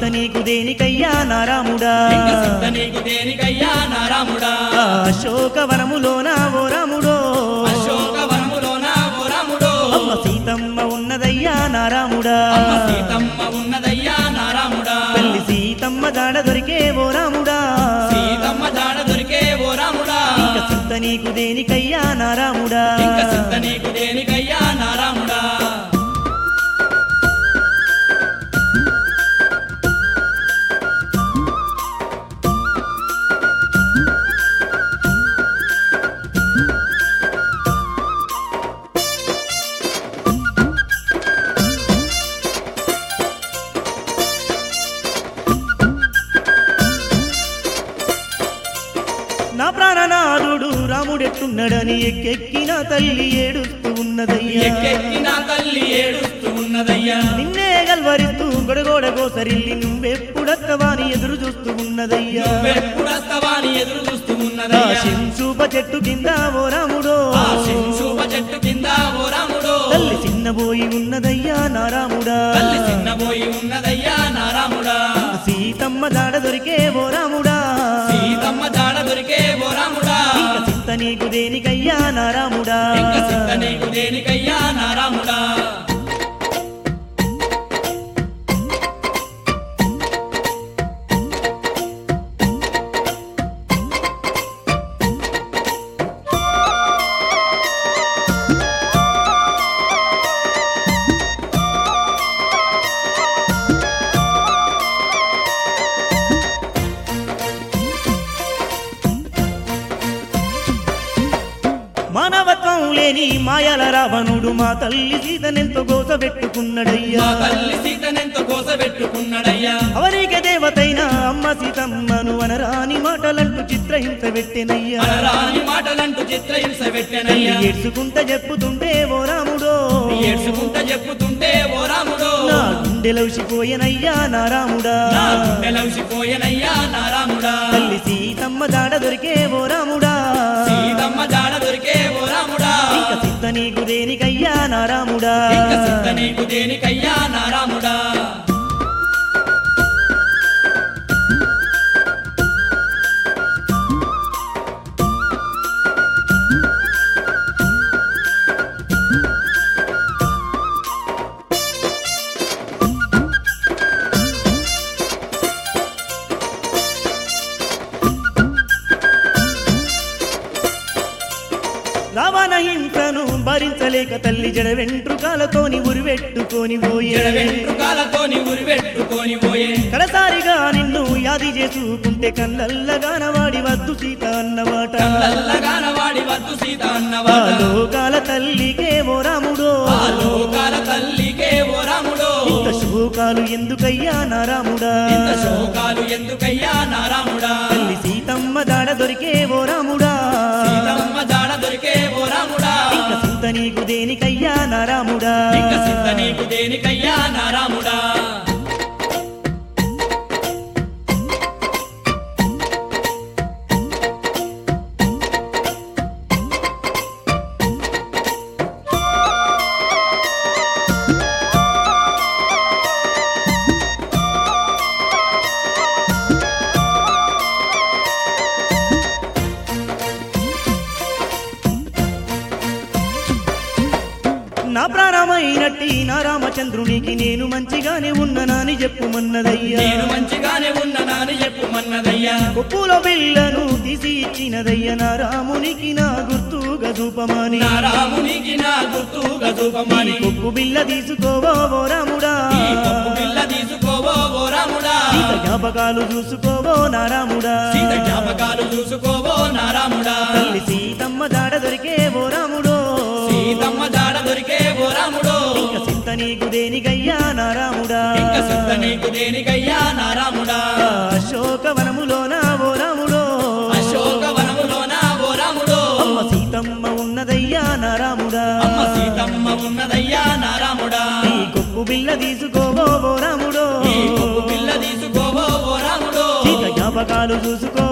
చింత నీకు దేనికయ్యా నారాముడా ఇంక చింత నీకు దేనికయ్యా నారాముడా ఆ అశోకవనములోన ఓ రాముడో అశోకవనములోన ఓ రాముడో అమ్మ సీతమ్మ ఉన్నదయ్యా నారాముడా అమ్మ సీతమ్మ ఉన్నదయ్యా నారాముడా తల్లి సీతమ్మ దాడ దొరికే ఓ రాముడా సీతమ్మ జాడ దొరికే ఓ రాముడా ఇంక చింత నీకు దేనికయ్యా నారాముడా ఇంక చింత నీకు దేనికయ్యా నారాముడా నా ప్రాణనాథుడు రాముడెట్టున్నాడని ఎక్కెక్కిన తల్లి ఏడుస్తూ ఉన్నదయ్యా ఎక్కెక్కిన తల్లి ఏడుస్తూ ఉన్నదయ్యా నిన్నే గల్వరిస్తూ గొడగోడ గోసరిల్లి నువ్వెప్పుడత్తవాని ఎదురు చూస్తూ ఉన్నదయ్యా నువ్వెప్పుడస్తవాని ఎదురు చూస్తూ ఆ ఉన్నదయ్యా శింసూప చెట్టు కింద ఓ రాముడో ఆ శింశూప చెట్టు కింద ఓ రాముడో తల్లి చిన్నబోయి ఉన్నదయ్యా నారాముడా తల్లి చిన్నబోయి ఉన్నదయ్యా నారాముడా సీతమ్మ దాడ దొరికే ఓ రాముడా సీతమ్మ జాడ దొరికే ఓ రాముడా ఇంక చింత నీకు దేనికయ్యా నారాముడా ఇంక చింత నీకు దేనికయ్యా నారాముడా మానవత్వం లేని మాయల రావణుడు మా తల్లి సీతనెంతో గోస పెట్టుకున్నాడయ్యా మా తల్లి సీతనెంత కోస పెట్టుకున్నాడయ్యా అవరికి దేవతైన అమ్మ సీతమ్మను అనరాని మాటలంటూ చిత్రహింస పెట్టెనయ్యా రాని మాటలంటూ చిత్రహింస పెట్టెనయ్యా ఏడ్చుకుంట చెప్పుతుంటే ఓ రాముడో ఏడ్చుకుంటా చెప్పుతుంటే ఓ రాముడో నా గుండెలౌసిపోయెనయ్యా నా రాముడా నా గుండెలవిసిపోయెనయ్యా నారాముడా తల్లి సీతమ్మ దాడ దొరికే ఓ రాముడా సీతమ్మ జాడ దొరికే ఓ రాముడా ఇంక సిద్ధ నీకు దేనికయ్యా నా రాముడా ఇంక చింత నీకు దేనికయ్యా నారాముడా రావణ హింసను భరించలేక తల్లి జడ వెంట్రుకాలతోని ఉరివెట్టుకొని పోయే జడ వెంట్రుకాలతోని ఉరివెట్టుకొని పోయే కడసారిగా నిన్ను యాది చేసుకుంటే కళ్ళల్లగాన వాడి వద్దు సీత అన్నమాట కళ్ళల్లగాన వాడి వద్దు సీత ఆ అన్నవాడ లోకాల తల్లికే ఓ రాముడో ఆ లోకాల తల్లికే ఓ రాముడో ఇంత శోకాలు ఎందుకయ్యా నా రాముడా ఇంత శోకాలు ఎందుకయ్యా నారాముడా తల్లి సీతమ్మ దాడ దొరికే ఓ రాముడా సీతమ్మ జాడ దొరికే ఓ రాముడా ఇంక సింత నీకు దేనికయ్యా నా రాముడా ఇంక చింత నీకు దేనికయ్యా నారాముడా నా ప్రాణమైనట్టి నా రామచంద్రునికి నేను మంచిగానే ఉన్ననాని చెప్పుమన్నదయ్యా నేను మంచిగానే ఉన్నానని చెప్పుమన్నదయ్యా కొప్పులో బిళ్ళను తీసి ఇచ్చినదయ్య నా రామునికి నా గుర్తుగా చూపమని నా రామునికి నా గుర్తుగా చూపమని ఈ కొప్పు బిళ్ళ తీసుకోవో ఓ రాముడా ఈ పప్పు బిల్ల తీసుకోవో ఓ రాముడా సీత జ్ఞాపకాలు చూసుకోవో నా రాముడా సీత జ్ఞాపకాలు చూసుకోవో నా రాముడా తల్లి సీతమ్మ దాడ దొరికే ఓ రాముడో సీతమ్మ జాడ దొరికే ఓ రాముడో ఇంక సింత నీకు దేనికయ్యా నా రాముడా ఇంక చింత నీకు దేనికయ్యా నా రాముడా ఆ అశోకవనములోన ఓ రాముడో అశోకవనములోన ఓ రాముడో అమ్మ సీతమ్మ ఉన్నదయ్యా నా రాముడా అమ్మ సీతమ్మ ఉన్నదయ్యా నా రాముడా ఈ కొప్పు బిళ్ళ తీసుకోవో ఓ రాముడో ఈ కొవ్వు పిల్ల తీసుకోవో ఓ రాముడో సీత జ్ఞాపకాలు చూసుకో